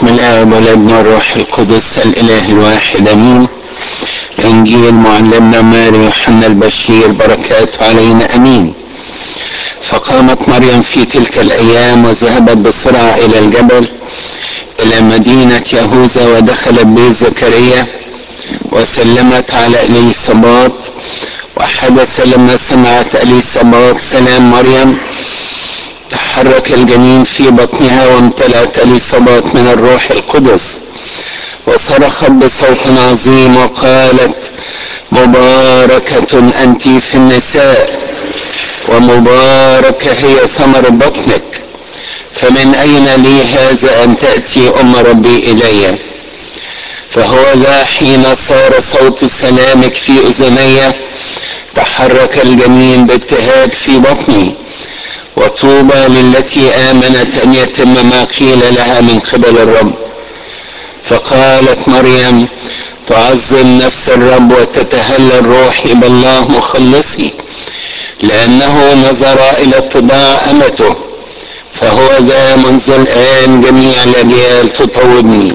بسم الله والابن والروح القدس الاله الواحد امين انجيل معلمنا ماري يوحنا البشير بركاته علينا امين فقامت مريم في تلك الايام وذهبت بسرعه الى الجبل الى مدينه يهوذا ودخلت بيت زكريا وسلمت على اليصابات وحدث لما سمعت اليصابات سلام مريم تحرك الجنين في بطنها وامتلأت اليصابات من الروح القدس وصرخت بصوت عظيم وقالت مباركة أنت في النساء ومباركة هي ثمر بطنك فمن أين لي هذا أن تأتي أم ربي إلي فهو ذا حين صار صوت سلامك في أذني تحرك الجنين بابتهاج في بطني وطوبى للتي آمنت أن يتم ما قيل لها من قبل الرب فقالت مريم تعظم نفس الرب وتتهلل روحي بالله مخلصي لأنه نظر إلى اتضاع أمته فهو ذا منذ الآن جميع الأجيال تطوبني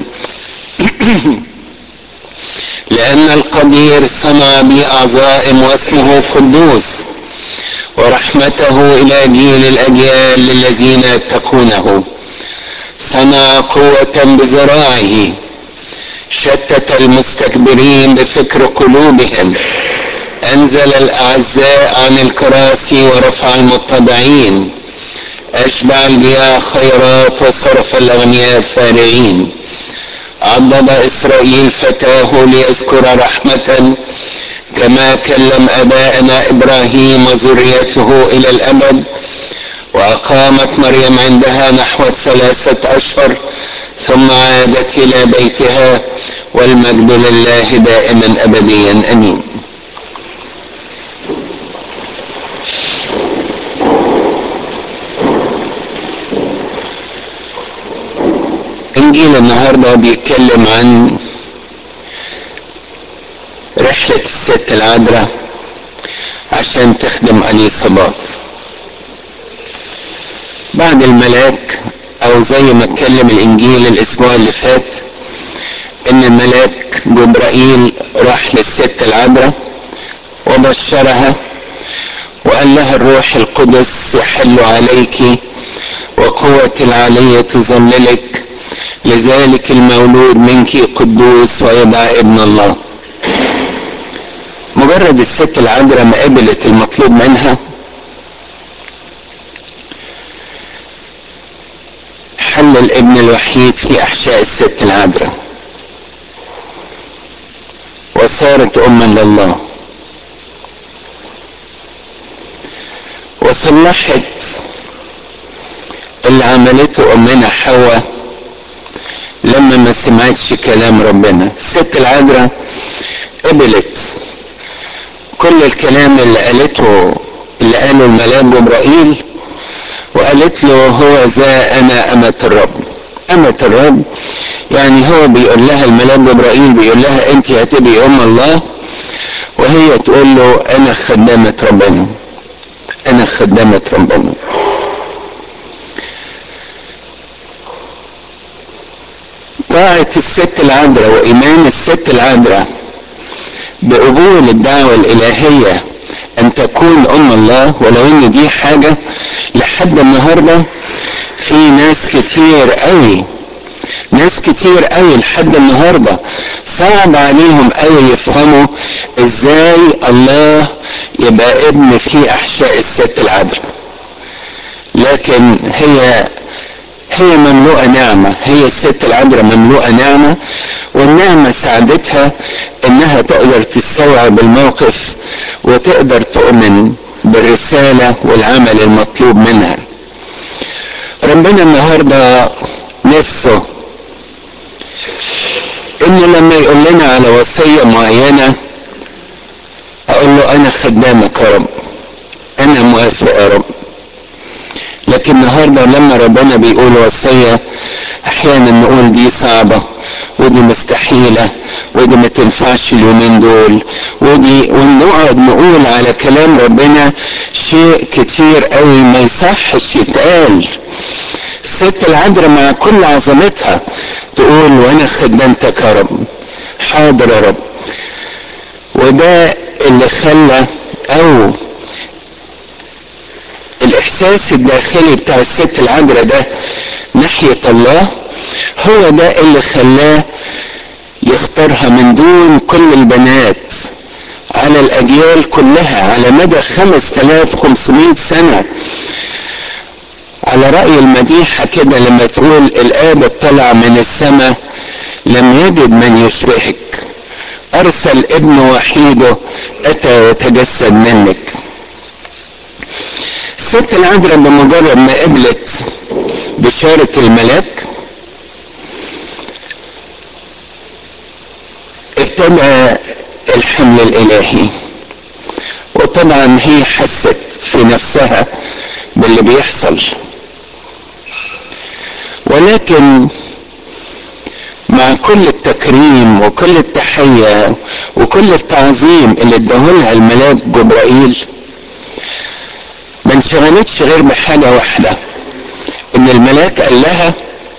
لأن القدير صنع بي أعظائم واسمه قدوس ورحمته إلى جيل الأجيال للذين يتقونه صنع قوة بذراعه شتت المستكبرين بفكر قلوبهم أنزل الأعزاء عن الكراسي ورفع المتضعين أشبع الجياع خيرات وصرف الأغنياء فارغين عضد إسرائيل فتاه ليذكر رحمة كما كلم ابائنا ابراهيم وذريته الى الابد واقامت مريم عندها نحو ثلاثه اشهر ثم عادت الى بيتها والمجد لله دائما ابديا امين انجيل النهارده بيتكلم عن رحلة الست العذراء عشان تخدم اليصابات بعد الملاك او زي ما اتكلم الانجيل الاسبوع اللي فات ان الملاك جبرائيل راح للست العذراء وبشرها وقال لها الروح القدس يحل عليك وقوة العلية تظللك لذلك المولود منك قدوس ويدعى ابن الله مجرد الست العذراء ما قبلت المطلوب منها حل الابن الوحيد في احشاء الست العذراء وصارت اما لله وصلحت اللي عملته امنا حواء لما ما سمعتش كلام ربنا الست العذراء قبلت كل الكلام اللي قالته اللي قاله الملاك جبرائيل وقالت له هو ذا انا امة الرب امة الرب يعني هو بيقول لها الملاك جبرائيل بيقول لها انت هتبقي ام الله وهي تقول له انا خدامة ربنا انا خدامة ربنا طاعة الست العذراء وايمان الست العذراء بقبول الدعوة الإلهية أن تكون أم الله ولو إن دي حاجة لحد النهاردة في ناس كتير قوي ناس كتير قوي لحد النهاردة صعب عليهم قوي يفهموا ازاي الله يبقى ابن في احشاء الست العذراء لكن هي هي مملوءة نعمة هي الست العذراء مملوءة نعمة والنعمة ساعدتها انها تقدر تستوعب الموقف وتقدر تؤمن بالرسالة والعمل المطلوب منها ربنا النهاردة نفسه انه لما يقول لنا على وصية معينة اقول له انا خدامك يا رب انا موافق يا رب لكن النهارده لما ربنا بيقول وصيه احيانا نقول دي صعبه ودي مستحيله ودي ما تنفعش اليومين دول ودي ونقعد نقول على كلام ربنا شيء كتير قوي ما يصحش يتقال الست العذراء مع كل عظمتها تقول وانا خدمتك يا رب حاضر يا رب وده اللي خلى او الاحساس الداخلي بتاع الست العذراء ده ناحية الله هو ده اللي خلاه يختارها من دون كل البنات على الاجيال كلها على مدى 5500 سنة على رأي المديحة كده لما تقول الآب اطلع من السماء لم يجد من يشبهك أرسل ابن وحيده أتى وتجسد منك الست العذراء بمجرد ما قبلت بشارة الملاك ابتدى الحمل الإلهي وطبعا هي حست في نفسها باللي بيحصل ولكن مع كل التكريم وكل التحية وكل التعظيم اللي اداهولها الملاك جبرائيل ما انشغلتش غير بحاجة واحدة ان الملاك قال لها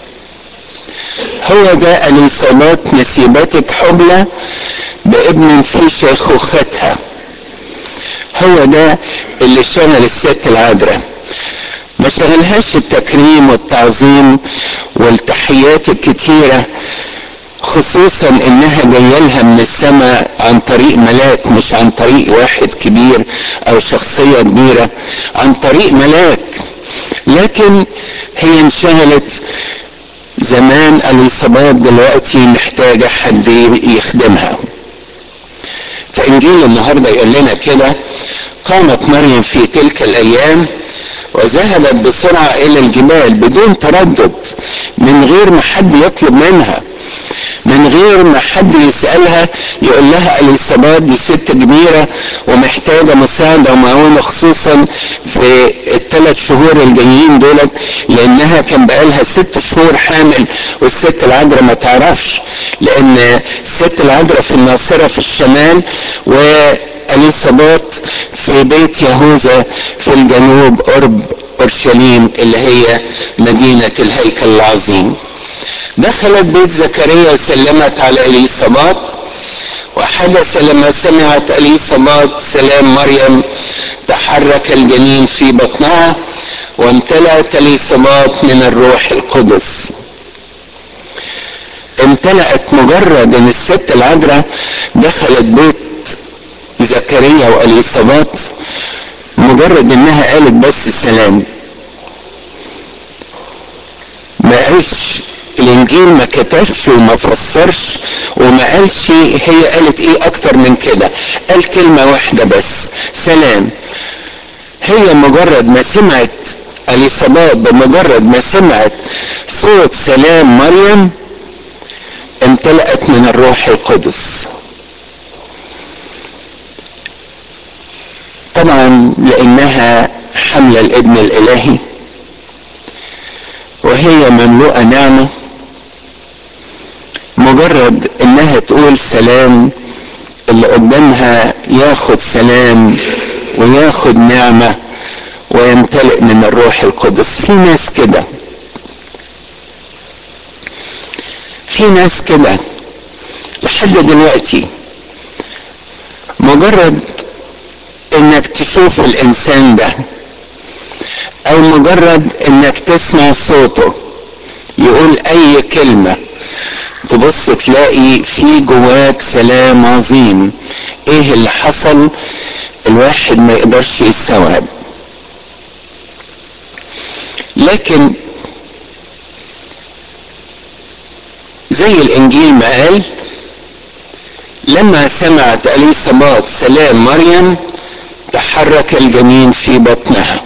هو ده اليصابات نسيبتك حبلى بابن في شيخوختها هو ده اللي شغل الست العذراء ما شغلهاش التكريم والتعظيم والتحيات الكتيرة خصوصا انها جايه لها من السماء عن طريق ملاك مش عن طريق واحد كبير او شخصية كبيرة عن طريق ملاك لكن هي انشغلت زمان اليصابات دلوقتي محتاجة حد يخدمها فانجيل النهاردة يقول لنا كده قامت مريم في تلك الايام وذهبت بسرعة الى الجبال بدون تردد من غير ما حد يطلب منها من غير ما حد يسألها يقول لها اليصابات دي ست كبيرة ومحتاجة مساعدة ومعونة خصوصا في الثلاث شهور الجايين دولت لانها كان بقالها ست شهور حامل والست العذراء ما تعرفش لان الست العذراء في الناصرة في الشمال و اليصابات في بيت يهوذا في الجنوب قرب اورشليم اللي هي مدينة الهيكل العظيم دخلت بيت زكريا وسلمت على اليصابات وحدث لما سمعت اليصابات سلام مريم تحرك الجنين في بطنها وامتلأت اليصابات من الروح القدس امتلأت مجرد ان الست العذراء دخلت بيت زكريا واليصابات مجرد انها قالت بس السلام ما قالش الانجيل ما كتبش وما فسرش وما قالش هي قالت ايه اكتر من كده قال كلمة واحدة بس سلام هي مجرد ما سمعت اليصابات بمجرد ما سمعت صوت سلام مريم امتلأت من الروح القدس طبعا لانها حمل الابن الالهي وهي مملوءه نعمه مجرد انها تقول سلام اللي قدامها ياخد سلام وياخد نعمه ويمتلئ من الروح القدس في ناس كده في ناس كده لحد دلوقتي مجرد انك تشوف الانسان ده او مجرد انك تسمع صوته يقول اي كلمة تبص تلاقي في جواك سلام عظيم ايه اللي حصل الواحد ما يقدرش يستوعب لكن زي الانجيل ما قال لما سمعت اليصابات سلام مريم تحرك الجنين في بطنها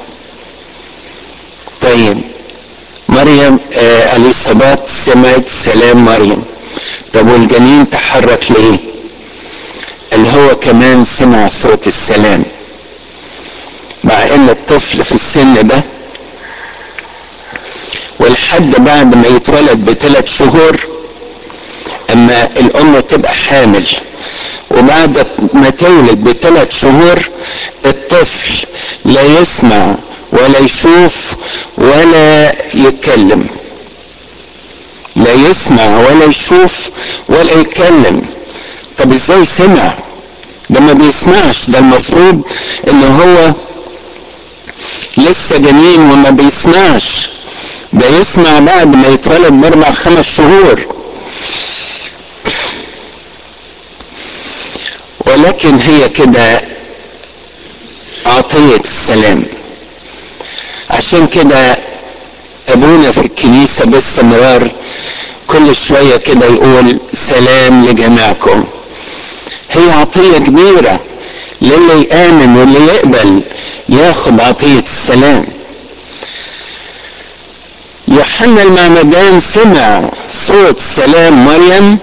طيب مريم آه اليصابات سمعت سلام مريم طب والجنين تحرك ليه اللي هو كمان سمع صوت السلام مع ان الطفل في السن ده ولحد بعد ما يتولد بثلاث شهور اما الام تبقى حامل وبعد ما تولد بثلاث شهور الطفل لا يسمع ولا يشوف ولا يتكلم لا يسمع ولا يشوف ولا يتكلم طب ازاي سمع ده ما بيسمعش ده المفروض ان هو لسه جنين وما بيسمعش ده يسمع بعد ما يتولد باربع خمس شهور ولكن هي كده عطية السلام عشان كده ابونا في الكنيسة باستمرار كل شوية كده يقول سلام لجميعكم هي عطية كبيرة للي يآمن واللي يقبل ياخد عطية السلام يوحنا المعمدان سمع صوت سلام مريم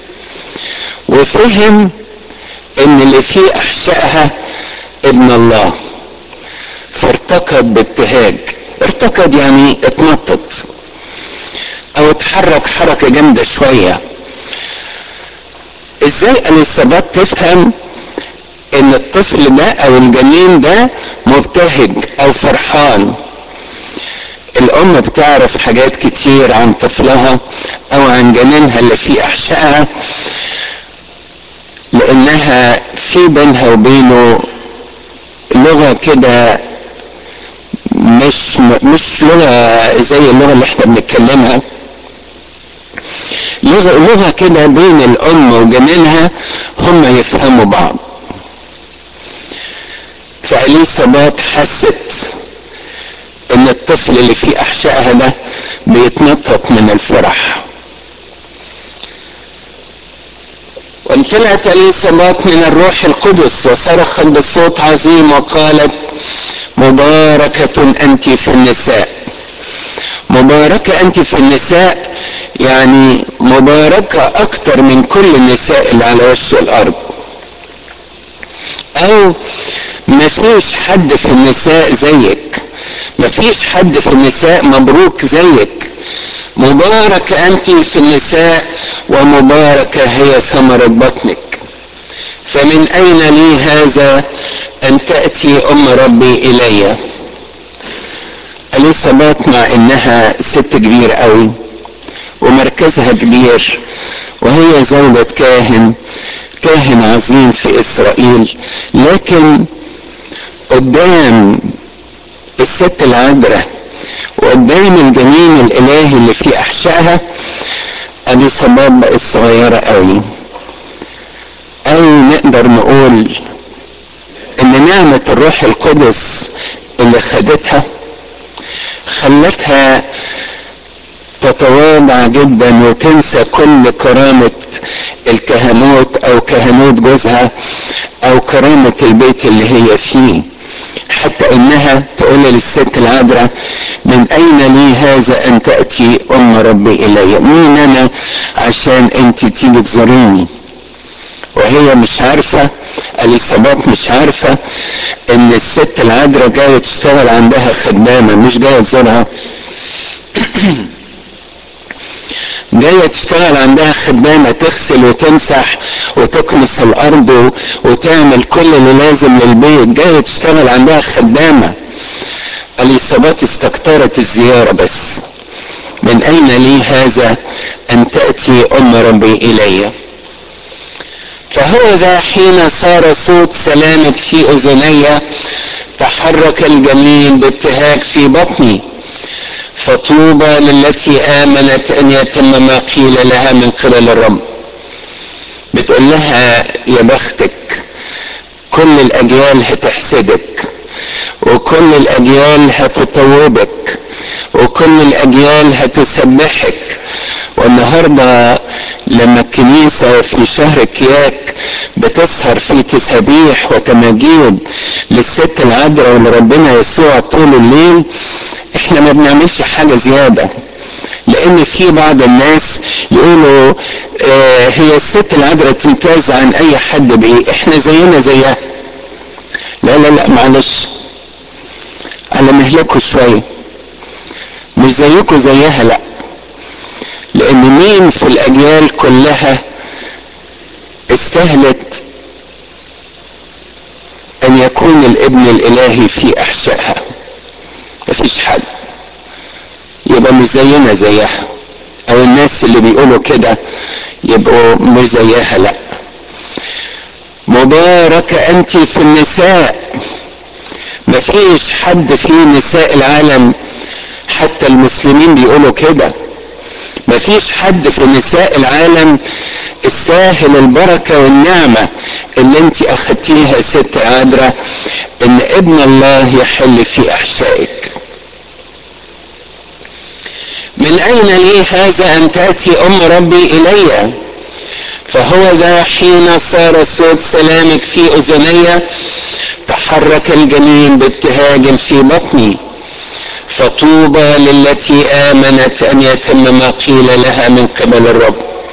وفهم ان اللي في احشائها ابن الله فارتقد بابتهاج ارتقد يعني اتنطط او اتحرك حركة جامدة شوية ازاي اليصابات تفهم ان الطفل ده او الجنين ده مبتهج او فرحان الام بتعرف حاجات كتير عن طفلها او عن جنينها اللي في احشائها لانها في بينها وبينه لغة كده مش مش لغة زي اللغة اللي احنا بنتكلمها لغة لغة كده بين الأم وجنينها هم يفهموا بعض فأليسابات حست إن الطفل اللي في أحشائها ده بيتنطط من الفرح وامتلأت اليسابات من الروح القدس وصرخت بصوت عظيم وقالت مباركة أنت في النساء مباركة أنت في النساء يعني مباركة أكتر من كل النساء اللي على وش الأرض أو ما فيش حد في النساء زيك ما فيش حد في النساء مبروك زيك مباركة أنت في النساء ومباركة هي ثمرة بطنك فمن أين لي هذا أن تأتي أم ربي إلي اليصابات مع إنها ست كبيرة قوي ومركزها كبير وهي زوجة كاهن كاهن عظيم في إسرائيل لكن قدام الست العذراء وقدام الجنين الالهي اللي في احشائها اليصابات بقت صغيرة قوي او نقدر نقول ان نعمة الروح القدس اللي خدتها خلتها تتواضع جدا وتنسى كل كرامة الكهنوت او كهنوت جوزها او كرامة البيت اللي هي فيه حتى انها تقول للست العذراء من اين لي هذا ان تأتي ام ربي الي مين انا عشان انت تيجي تزوريني وهي مش عارفة اليسابات مش عارفة ان الست العذراء جاية تشتغل عندها خدامة مش جاية تزورها جاية تشتغل عندها خدامة تغسل وتمسح وتكنس الأرض وتعمل كل اللي لازم للبيت جاية تشتغل عندها خدامة اليصابات استكترت الزيارة بس من أين لي هذا أن تأتي أم ربي إلي فهو ذا حين صار صوت سلامك في أذني تحرك الجنين بابتهاج في بطني فطوبى للتي آمنت أن يتم ما قيل لها من قبل الرب بتقول لها يا بختك كل الأجيال هتحسدك وكل الأجيال هتطوبك وكل الأجيال هتسبحك والنهاردة لما الكنيسة في شهر كياك بتسهر في تسابيح وتماجيد للست العذراء ولربنا يسوع طول الليل احنا ما بنعملش حاجة زيادة لان في بعض الناس يقولوا اه هي الست العذراء تمتاز عن اي حد بايه احنا زينا زيها لا لا لا معلش على مهلكوا شوية مش زيكم زيها لا لان مين في الاجيال كلها استهلت ان يكون الابن الالهي في احشائها فيش حد يبقى مش زينا زيها او الناس اللي بيقولوا كده يبقوا مش زيها لا مباركة انت في النساء مفيش حد في نساء العالم حتى المسلمين بيقولوا كده مفيش حد في نساء العالم الساهل البركة والنعمة اللي انت اخدتيها ست عذراء ان ابن الله يحل في احشائك من اين لي هذا ان تاتي ام ربي الي فهو ذا حين صار صوت سلامك في اذني تحرك الجنين بابتهاج في بطني فطوبى للتي امنت ان يتم ما قيل لها من قبل الرب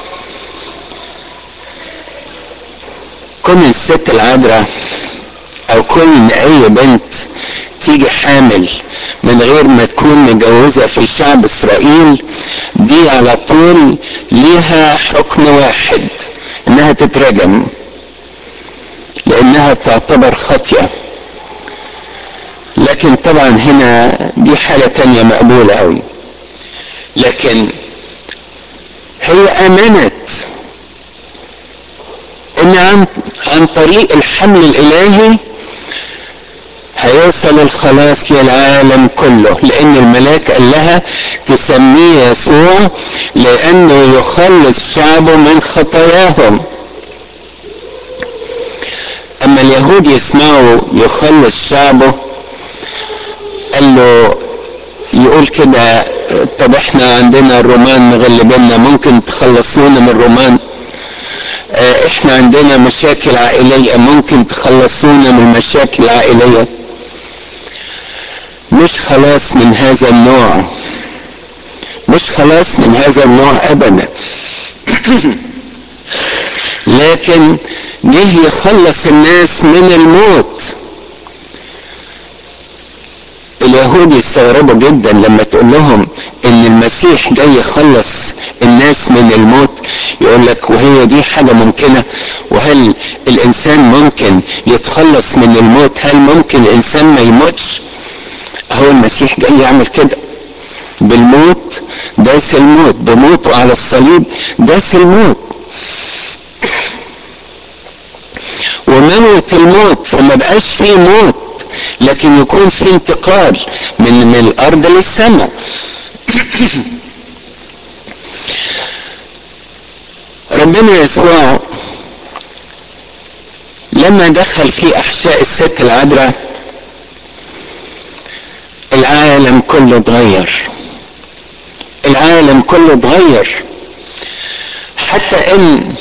كون الست العذراء او كون اي بنت تيجي حامل من غير ما تكون متجوزة في شعب اسرائيل دي على طول ليها حكم واحد انها تترجم لانها تعتبر خطية لكن طبعا هنا دي حالة تانية مقبولة قوي لكن هي امنت ان عن, عن طريق الحمل الالهي هيوصل الخلاص للعالم كله لان الملاك قال لها تسميه يسوع لانه يخلص شعبه من خطاياهم اما اليهود يسمعوا يخلص شعبه قال له يقول كده طب احنا عندنا الرومان مغلبنا ممكن تخلصونا من الرومان اه احنا عندنا مشاكل عائلية ممكن تخلصونا من المشاكل العائلية مش خلاص من هذا النوع مش خلاص من هذا النوع ابدا لكن جه يخلص الناس من الموت اليهود يستغربوا جدا لما تقول لهم ان المسيح جاي يخلص الناس من الموت يقول لك وهي دي حاجة ممكنة وهل الانسان ممكن يتخلص من الموت هل ممكن الانسان ما يموتش هو المسيح جاي يعمل كده بالموت داس الموت بموته على الصليب داس الموت وموت الموت فما بقاش فيه موت لكن يكون في انتقال من من الارض للسماء ربنا يسوع لما دخل في احشاء الست العذراء العالم كله اتغير العالم كله اتغير حتى ان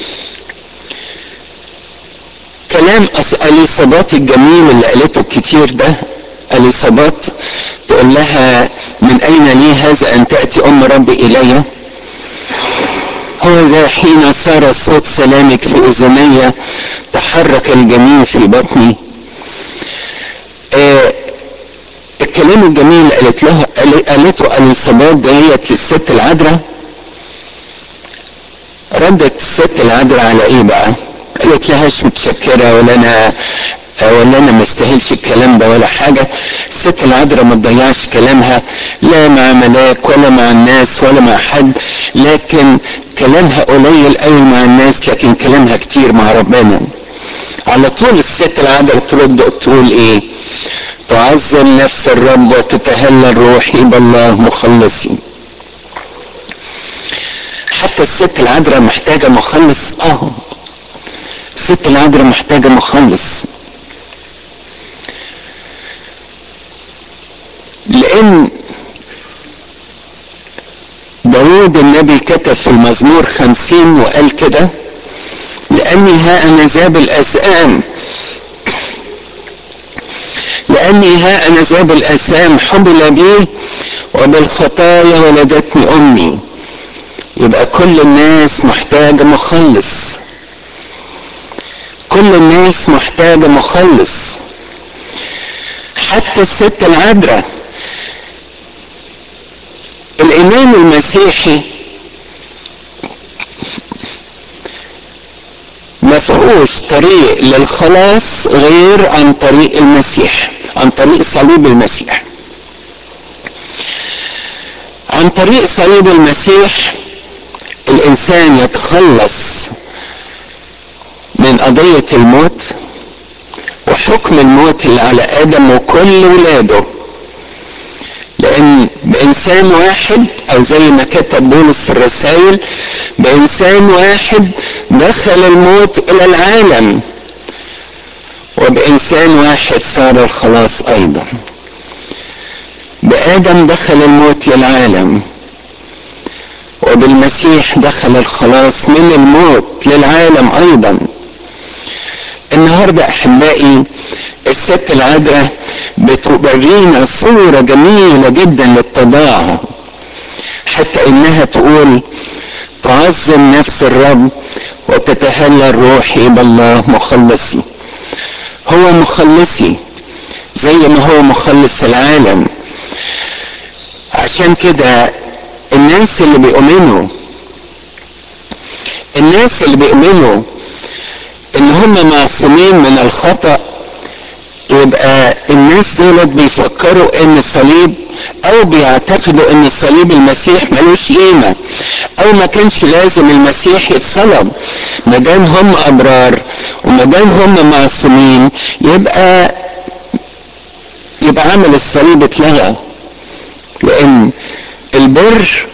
كلام اليصابات الجميل اللي قالته كتير ده اليصابات تقول لها من اين لي هذا ان تاتي ام ربي الي هو ذا حين صار صوت سلامك في اذني تحرك الجميل في بطني آه الكلام الجميل اللي قالت له قالته اليصابات ديت للست العذراء ردت الست العذراء على ايه بقى؟ قالت لهاش متشكرة ولا انا ولا انا ما استاهلش الكلام ده ولا حاجة الست العذراء ما تضيعش كلامها لا مع ملاك ولا مع الناس ولا مع حد لكن كلامها قليل قوي مع الناس لكن كلامها كتير مع ربنا على طول الست العذراء ترد تقول ايه تعظم نفس الرب وتتهلل روحي بالله مخلصي حتى الست العذراء محتاجة مخلص اه الست العذراء محتاجة مخلص لأن داود النبي كتب في المزمور خمسين وقال كده لأني ها أنا ذاب الأسام لأني ها أنا ذاب الأسام حبل بي وبالخطايا ولدتني أمي يبقى كل الناس محتاجة مخلص كل الناس محتاجة مخلص حتى الست العذراء الإمام المسيحي ما فيهوش طريق للخلاص غير عن طريق المسيح عن طريق صليب المسيح عن طريق صليب المسيح الانسان يتخلص من قضية الموت وحكم الموت اللي على ادم وكل ولاده لان بانسان واحد او زي ما كتب بولس في الرسائل بانسان واحد دخل الموت الى العالم وبانسان واحد صار الخلاص ايضا بادم دخل الموت للعالم وبالمسيح دخل الخلاص من الموت للعالم ايضا النهارده احبائي الست العذراء بتورينا صوره جميله جدا للتضاع حتى انها تقول تعظم نفس الرب وتتهلل روحي بالله مخلصي هو مخلصي زي ما هو مخلص العالم عشان كده الناس اللي بيؤمنوا الناس اللي بيؤمنوا ان هم معصومين من الخطأ يبقى الناس دولت بيفكروا ان الصليب او بيعتقدوا ان صليب المسيح ملوش قيمة او ما كانش لازم المسيح يتصلب ما دام هم ابرار وما دام هم معصومين يبقى يبقى عمل الصليب اتلغى لان البر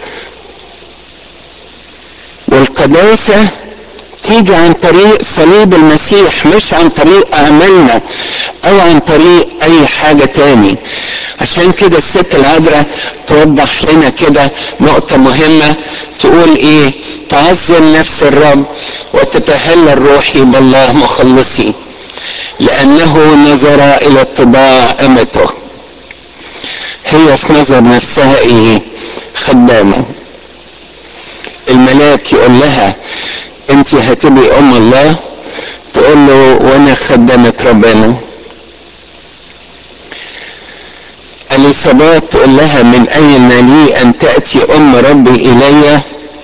والقداسة تيجي عن طريق صليب المسيح مش عن طريق اعمالنا او عن طريق اي حاجة تاني عشان كده الست العذراء توضح لنا كده نقطة مهمة تقول ايه تعظم نفس الرب وتتهلل روحي بالله مخلصي لانه نظر الى اتضاع امته هي في نظر نفسها ايه خدامة الملاك يقول لها انت هتبقي ام الله تقول له وانا خدامة ربنا اليصابات تقول لها من اين لي ان تأتي ام ربي الي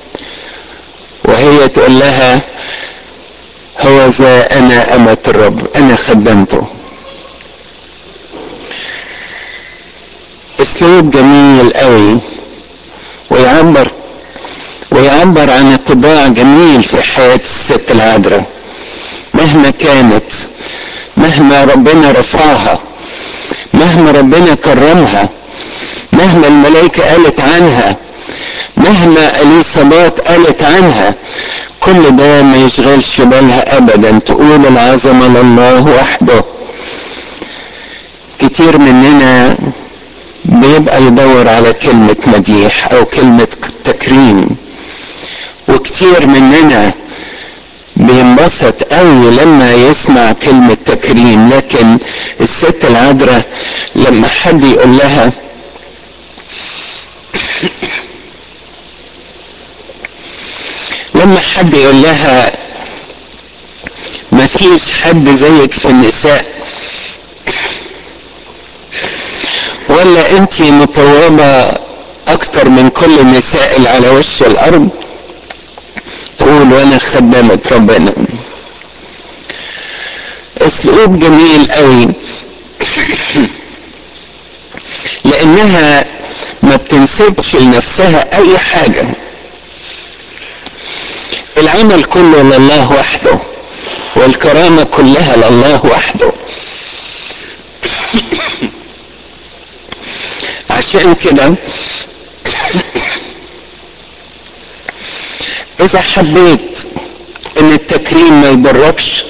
وهي تقول لها هو ذا انا امة الرب انا خدمته اسلوب جميل قوي ويعبر ويعبر عن اتباع جميل في حياة الست العذراء مهما كانت مهما ربنا رفعها مهما ربنا كرمها مهما الملائكة قالت عنها مهما اليصابات قالت عنها كل ده ما يشغلش بالها ابدا تقول العظمة لله وحده كتير مننا بيبقى يدور على كلمة مديح او كلمة تكريم وكتير مننا بينبسط قوي لما يسمع كلمة تكريم لكن الست العذراء لما حد يقول لها لما حد يقول لها ما فيش حد زيك في النساء ولا انت مطوبة اكتر من كل النساء اللي على وش الارض تقول وانا خدامة ربنا اسلوب جميل قوي لانها ما بتنسبش لنفسها اي حاجة العمل كله لله وحده والكرامة كلها لله وحده عشان كده اذا حبيت ان التكريم ما يضركش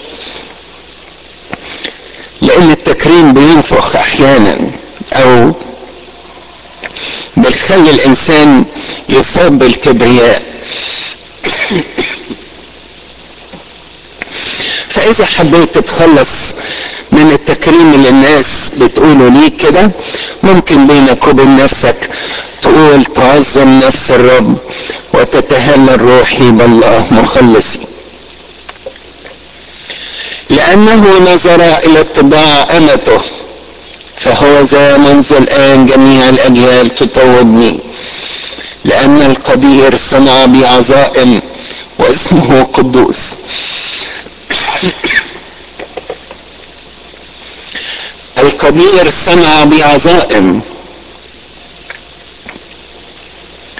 لان التكريم بينفخ احيانا او بيخلي الانسان يصاب بالكبرياء فاذا حبيت تتخلص من التكريم اللي الناس بتقوله ليك كده ممكن بينك وبين نفسك تقول تعظم نفس الرب وتتهلل روحي بالله مخلصي لأنه نظر إلى اتباع أمته فهو ذا منذ الآن جميع الأجيال تطوبني لأن القدير صنع بي عظائم واسمه قدوس القدير صنع بي عظائم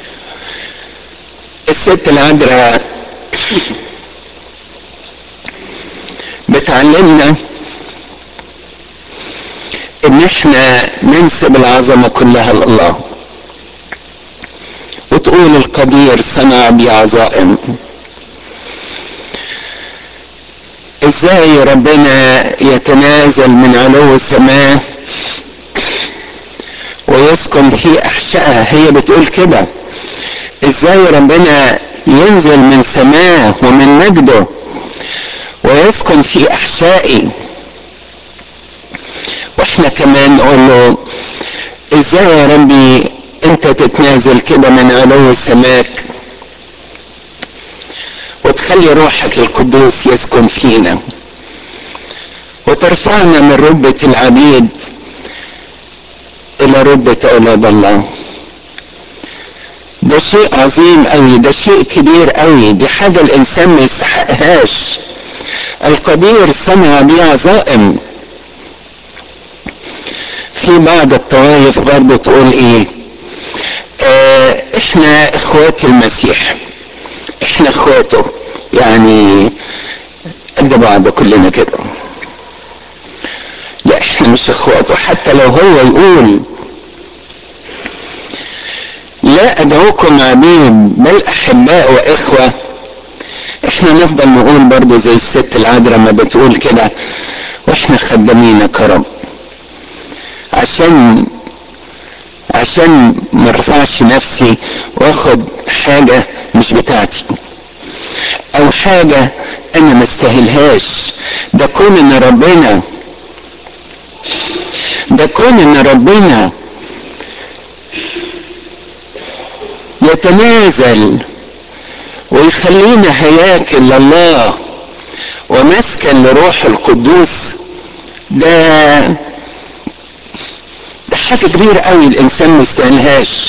الست العذراء بتعلمنا ان احنا ننسب العظمة كلها لله وتقول القدير صنع بي عظائم ازاي ربنا يتنازل من علو السماء ويسكن في احشائها هي بتقول كده ازاي ربنا ينزل من سماه ومن مجده ويسكن في احشائي واحنا كمان نقول له ازاي يا ربي انت تتنازل كده من علو السماك وتخلي روحك القدوس يسكن فينا وترفعنا من رتبة العبيد الى رتبة اولاد الله ده شيء عظيم قوي ده شيء كبير قوي دي حاجة الانسان ما يستحقهاش القدير صنع بي عظائم في بعض الطوائف برضه تقول ايه اه احنا اخوات المسيح احنا اخواته يعني قد بعض كلنا كده لا احنا مش اخواته حتى لو هو يقول لا ادعوكم عبيد بل احباء واخوه احنا نفضل نقول برضه زي الست العذراء ما بتقول كده واحنا خدامينك يا رب عشان عشان ما ارفعش نفسي واخد حاجة مش بتاعتي او حاجة انا ما استاهلهاش ده كون ان ربنا ده كون ان ربنا يتنازل ويخلينا هياكل لله ومسكن لروح القدوس ده ده حاجة كبيرة قوي الإنسان ما يستاهلهاش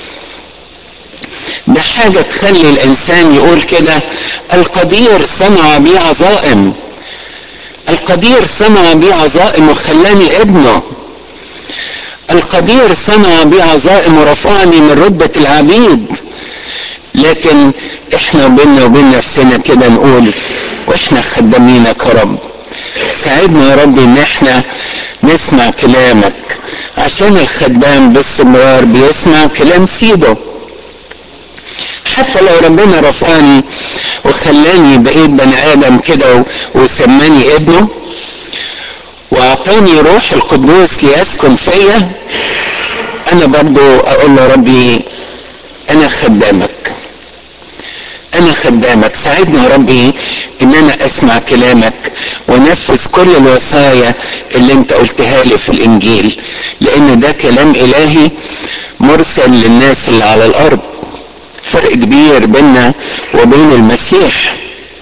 ده حاجة تخلي الإنسان يقول كده القدير صنع بي عظائم القدير صنع بي عظائم وخلاني ابنه القدير صنع بي عظائم ورفعني من رتبة العبيد لكن احنا بينا وبين نفسنا كده نقول واحنا خدامينك يا رب ساعدنا يا رب ان احنا نسمع كلامك عشان الخدام باستمرار بيسمع كلام سيده حتى لو ربنا رفعني وخلاني بقيت بني ادم كده وسماني ابنه واعطاني روح القدوس ليسكن فيا انا برضو اقول له ربي انا خدامك انا خدامك ساعدني يا ربي ان انا اسمع كلامك ونفذ كل الوصايا اللي انت قلتها لي في الانجيل لان ده كلام الهي مرسل للناس اللي على الارض فرق كبير بيننا وبين المسيح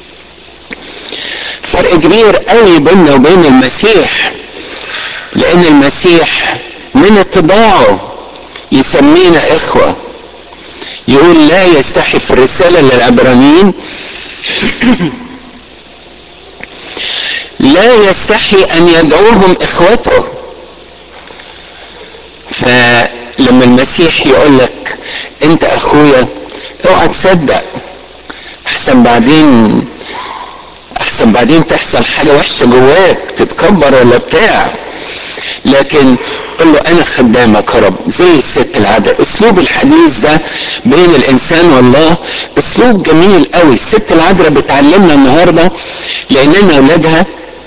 فرق كبير قوي بيننا وبين المسيح لان المسيح من اتباعه يسمينا اخوه يقول لا يستحي في الرسالة للعبرانيين لا يستحي أن يدعوهم إخوته فلما المسيح يقول لك أنت أخويا اوعى تصدق أحسن بعدين أحسن بعدين تحصل حاجة وحشة جواك تتكبر ولا بتاع لكن قل له انا خدامك يا رب زي الست العذراء اسلوب الحديث ده بين الانسان والله اسلوب جميل قوي الست العذراء بتعلمنا النهارده لاننا اولادها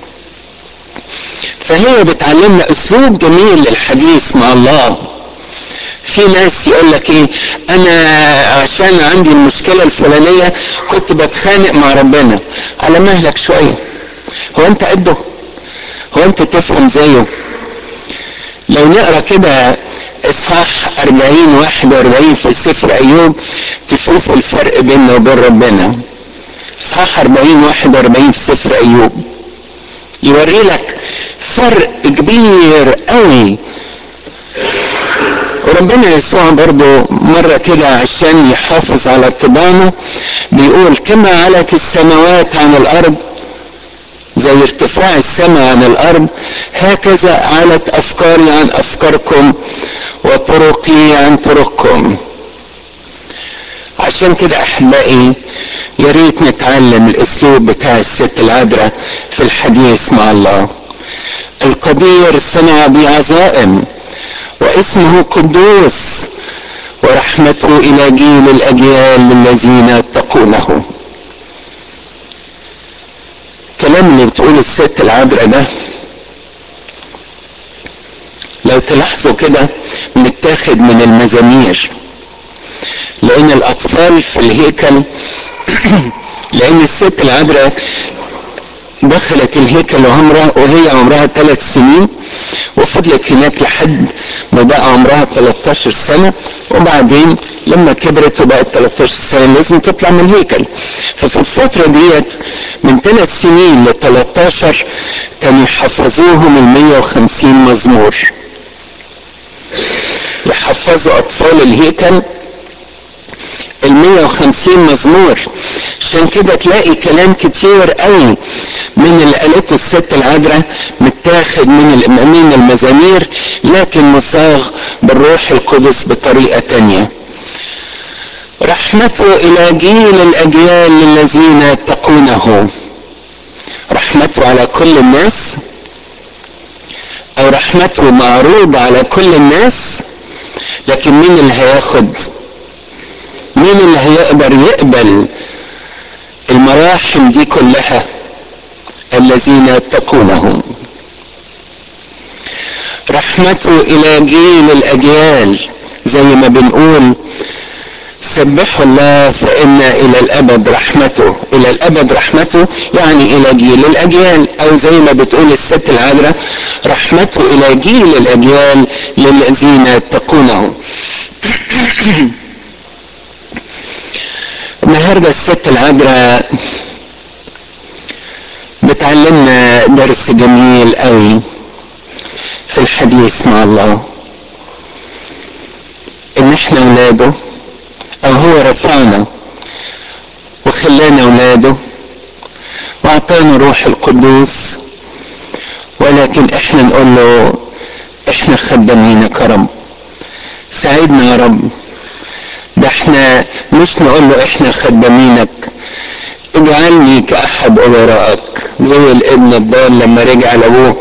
فهي بتعلمنا اسلوب جميل للحديث مع الله في ناس يقول لك ايه انا عشان عندي المشكله الفلانيه كنت بتخانق مع ربنا على مهلك شويه هو انت قده هو انت تفهم زيه لو نقرا كده اصحاح 40 41 في سفر ايوب تشوفوا الفرق بيننا وبين ربنا اصحاح 40 41 في سفر ايوب يوري لك فرق كبير قوي وربنا يسوع برضو مرة كده عشان يحافظ على اتباعنا بيقول كما علت السماوات عن الأرض زي ارتفاع السماء عن الارض هكذا علت افكاري عن افكاركم وطرقي عن طرقكم عشان كده احبائي يا ريت نتعلم الاسلوب بتاع الست العذراء في الحديث مع الله القدير صنع بي عزائم واسمه قدوس ورحمته الى جيل الاجيال للذين يتقونه الكلام اللي بتقول الست العذراء ده لو تلاحظوا كده متاخد من المزامير لان الاطفال في الهيكل لان الست العذراء دخلت الهيكل وعمرها وهي عمرها ثلاث سنين وفضلت هناك لحد ما بقى عمرها 13 سنة وبعدين لما كبرت وبقت 13 سنة لازم تطلع من الهيكل ففي الفترة ديت من ثلاث سنين ل 13 كانوا يحفظوهم ال 150 مزمور يحفظوا أطفال الهيكل ال 150 مزمور عشان كده تلاقي كلام كتير قوي من اللي قالته الست العذراء متاخد من من المزامير لكن مصاغ بالروح القدس بطريقه تانيه رحمته الى جيل الاجيال الذين يتقونه رحمته على كل الناس او رحمته معروضه على كل الناس لكن مين اللي هياخد مين اللي هيقدر يقبل المراحم دي كلها الذين يتقونه رحمته الى جيل الاجيال زي ما بنقول سبحوا الله فإن إلى الأبد رحمته إلى الأبد رحمته يعني إلى جيل الأجيال أو زي ما بتقول الست العذراء رحمته إلى جيل الأجيال للذين يتقونه النهارده الست العذراء بتعلمنا درس جميل قوي في الحديث مع الله ان احنا اولاده او هو رفعنا وخلانا اولاده واعطانا روح القدوس ولكن احنا نقول له احنا خدامينك يا رب ساعدنا يا رب ده احنا مش نقول له احنا خدامينك اجعلني كأحد أمرائك زي الابن الضال لما رجع لأبوه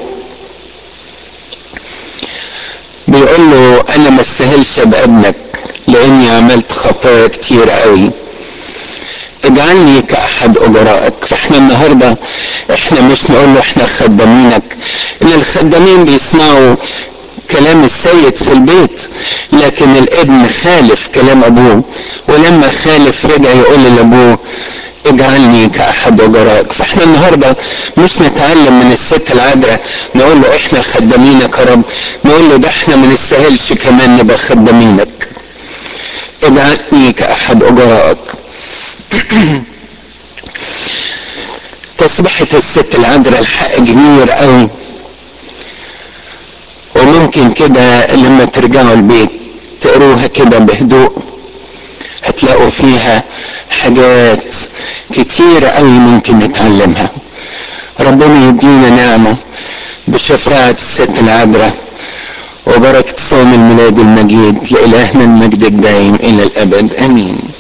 بيقول له أنا ما استاهلش أبقى ابنك لأني عملت خطايا كتير قوي اجعلني كأحد أجرائك فاحنا النهاردة احنا مش نقول له احنا خدامينك ان الخدامين بيسمعوا كلام السيد في البيت لكن الابن خالف كلام ابوه ولما خالف رجع يقول لابوه اجعلني كأحد أجرائك فاحنا النهاردة مش نتعلم من الست العذراء نقول له احنا خدامينك يا رب نقول له ده احنا ما نستاهلش كمان نبقى خدامينك اجعلني كأحد أجرائك تسبحة الست العذراء الحق كبير قوي وممكن كده لما ترجعوا البيت تقروها كده بهدوء هتلاقوا فيها حاجات كتير قوي ممكن نتعلمها ربنا يدينا نعمة بشفاعة الست العذراء وبركة صوم الميلاد المجيد لإلهنا المجد الدائم إلى الأبد آمين